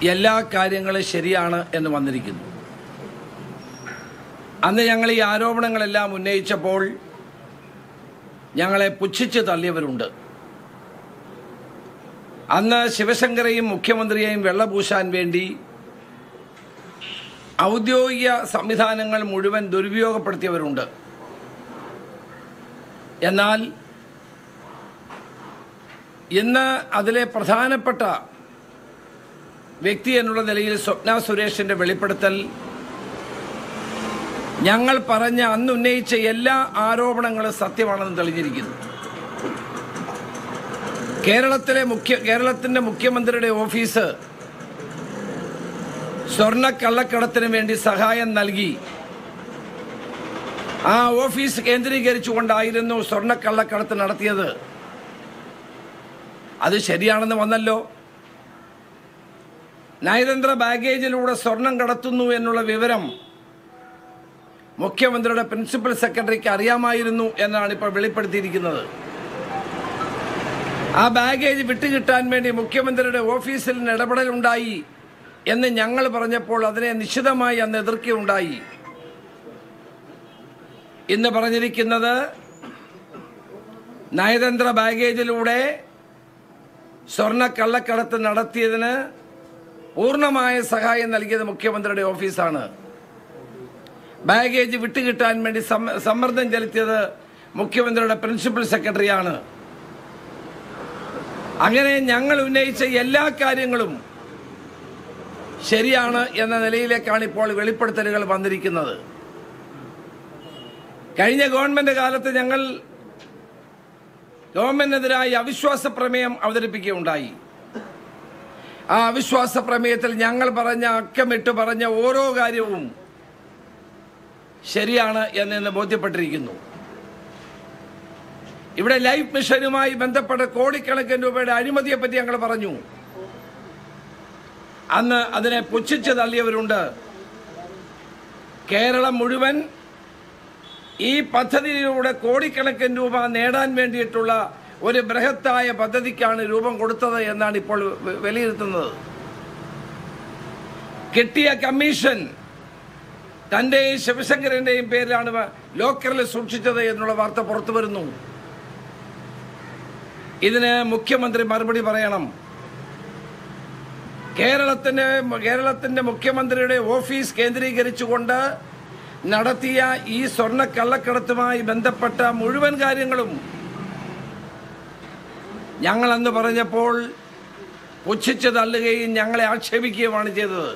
എല്ലാ കാര്യങ്ങളും ശരിയാണ് എന്ന് വന്നിരിക്കുന്നു അന്ന് ഞങ്ങൾ ഈ ആരോപണങ്ങളെല്ലാം ഉന്നയിച്ചപ്പോൾ ഞങ്ങളെ പുച്ഛിച്ച് തള്ളിയവരുണ്ട് അന്ന് ശിവശങ്കരെയും മുഖ്യമന്ത്രിയെയും വെള്ളപൂശാൻ വേണ്ടി ഔദ്യോഗിക സംവിധാനങ്ങൾ മുഴുവൻ ദുരുപയോഗപ്പെടുത്തിയവരുണ്ട് എന്നാൽ ഇന്ന് അതിലെ പ്രധാനപ്പെട്ട വ്യക്തി എന്നുള്ള നിലയിൽ സ്വപ്ന സുരേഷിന്റെ വെളിപ്പെടുത്തൽ ഞങ്ങൾ പറഞ്ഞ അന്ന് ഉന്നയിച്ച എല്ലാ ആരോപണങ്ങളും സത്യമാണെന്ന് തെളിഞ്ഞിരിക്കുന്നു കേരളത്തിലെ മുഖ്യ കേരളത്തിന്റെ മുഖ്യമന്ത്രിയുടെ ഓഫീസ് സ്വർണ്ണ കള്ളക്കടത്തിന് വേണ്ടി സഹായം നൽകി ആ ഓഫീസ് കേന്ദ്രീകരിച്ചുകൊണ്ടായിരുന്നു സ്വർണ്ണ കള്ളക്കടത്ത് നടത്തിയത് അത് ശരിയാണെന്ന് വന്നല്ലോ നയതന്ത്ര ബാഗേജിലൂടെ സ്വർണം കടത്തുന്നു എന്നുള്ള വിവരം മുഖ്യമന്ത്രിയുടെ പ്രിൻസിപ്പൽ സെക്രട്ടറിക്ക് അറിയാമായിരുന്നു എന്നാണ് ഇപ്പോൾ വെളിപ്പെടുത്തിയിരിക്കുന്നത് ആ ബാഗേജ് വിട്ടുകിട്ടാൻ വേണ്ടി മുഖ്യമന്ത്രിയുടെ ഓഫീസിൽ നിന്ന് ഇടപെടലുണ്ടായി എന്ന് ഞങ്ങൾ പറഞ്ഞപ്പോൾ അതിനെ നിശിതമായി അന്ന് എതിർക്കുകയുണ്ടായി ഇന്ന് പറഞ്ഞിരിക്കുന്നത് നയതന്ത്ര ബാഗേജിലൂടെ സ്വർണ്ണ കള്ളക്കടത്ത് നടത്തിയതിന് പൂർണ്ണമായ സഹായം നൽകിയത് മുഖ്യമന്ത്രിയുടെ ഓഫീസാണ് ബാഗേജ് വിട്ടുകിട്ടാൻ വേണ്ടി സമ്മ- സമ്മർദ്ദം ചെലുത്തിയത് മുഖ്യമന്ത്രിയുടെ പ്രിൻസിപ്പൽ സെക്രട്ടറിയാണ് അങ്ങനെ ഞങ്ങൾ ഉന്നയിച്ച എല്ലാ കാര്യങ്ങളും ശരിയാണ് എന്ന നിലയിലേക്കാണ് ഇപ്പോൾ വെളിപ്പെടുത്തലുകൾ വന്നിരിക്കുന്നത് കഴിഞ്ഞ ഗവൺമെന്റ് കാലത്ത് ഞങ്ങൾ ഗവൺമെന്റിനെതിരായി അവിശ്വാസ പ്രമേയം അവതരിപ്പിക്കുകയുണ്ടായി ആ അവിശ്വാസ പ്രമേയത്തിൽ ഞങ്ങൾ പറഞ്ഞ അക്കമിട്ട് പറഞ്ഞ ഓരോ കാര്യവും ശരിയാണ് എന്ന് ബോധ്യപ്പെട്ടിരിക്കുന്നു ഇവിടെ ലൈഫ് മിഷനുമായി ബന്ധപ്പെട്ട കോടിക്കണക്കിന് രൂപയുടെ അഴിമതിയെ പറ്റി ഞങ്ങൾ പറഞ്ഞു അന്ന് അതിനെ പുച്ഛിച്ച് തള്ളിയവരുണ്ട് കേരളം മുഴുവൻ ഈ പദ്ധതിയിലൂടെ കോടിക്കണക്കിന് രൂപ നേടാൻ വേണ്ടിയിട്ടുള്ള ഒരു ബൃഹത്തായ പദ്ധതിക്കാണ് രൂപം കൊടുത്തത് എന്നാണ് ഇപ്പോൾ വ- വിലയിരുത്തുന്നത് കിട്ടിയ കമ്മീഷൻ തന്റെയും ശിവശങ്കരന്റെയും പേരിലാണ് വ- ലോക്കറിൽ സൂക്ഷിച്ചത് എന്നുള്ള വാർത്ത പുറത്തു വരുന്നു ഇതിന് മുഖ്യമന്ത്രി മറുപടി പറയണം കേരളത്തിന്റെ കേരളത്തിന്റെ മുഖ്യമന്ത്രിയുടെ ഓഫീസ് കേന്ദ്രീകരിച്ചുകൊണ്ട് നടത്തിയ ഈ സ്വർണ്ണ കള്ളക്കടത്തുമായി ബന്ധപ്പെട്ട മുഴുവൻ കാര്യങ്ങളും ഞങ്ങൾ അന്ന് പറഞ്ഞപ്പോൾ പുച്ഛിച്ച് തള്ളുകയും ഞങ്ങളെ ആക്ഷേപിക്കുകയുമാണ് ചെയ്തത്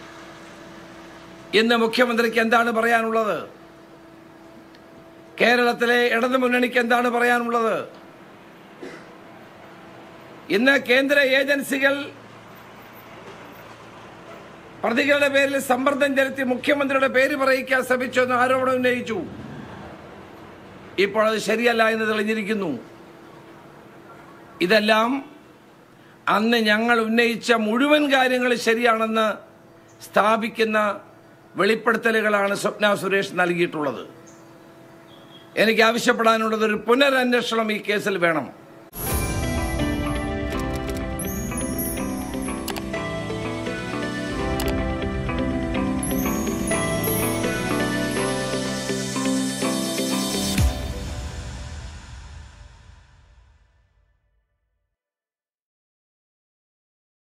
ഇന്ന് മുഖ്യമന്ത്രിക്ക് എന്താണ് പറയാനുള്ളത് കേരളത്തിലെ ഇടതു മുന്നണിക്ക് എന്താണ് പറയാനുള്ളത് ഇന്ന് കേന്ദ്ര ഏജൻസികൾ പ്രതികളുടെ പേരിൽ സമ്മർദ്ദം ചെലുത്തി മുഖ്യമന്ത്രിയുടെ പേര് പറയിക്കാൻ ശ്രമിച്ചു എന്ന് ആരോപണം ഉന്നയിച്ചു ഇപ്പോൾ അത് ശരിയല്ല എന്ന് തെളിഞ്ഞിരിക്കുന്നു ഇതെല്ലാം അന്ന് ഞങ്ങൾ ഉന്നയിച്ച മുഴുവൻ കാര്യങ്ങൾ ശരിയാണെന്ന് സ്ഥാപിക്കുന്ന വെളിപ്പെടുത്തലുകളാണ് സ്വപ്ന സുരേഷ് നൽകിയിട്ടുള്ളത് എനിക്ക് ആവശ്യപ്പെടാനുള്ളത് ഒരു പുനരന്വേഷണം ഈ കേസിൽ വേണം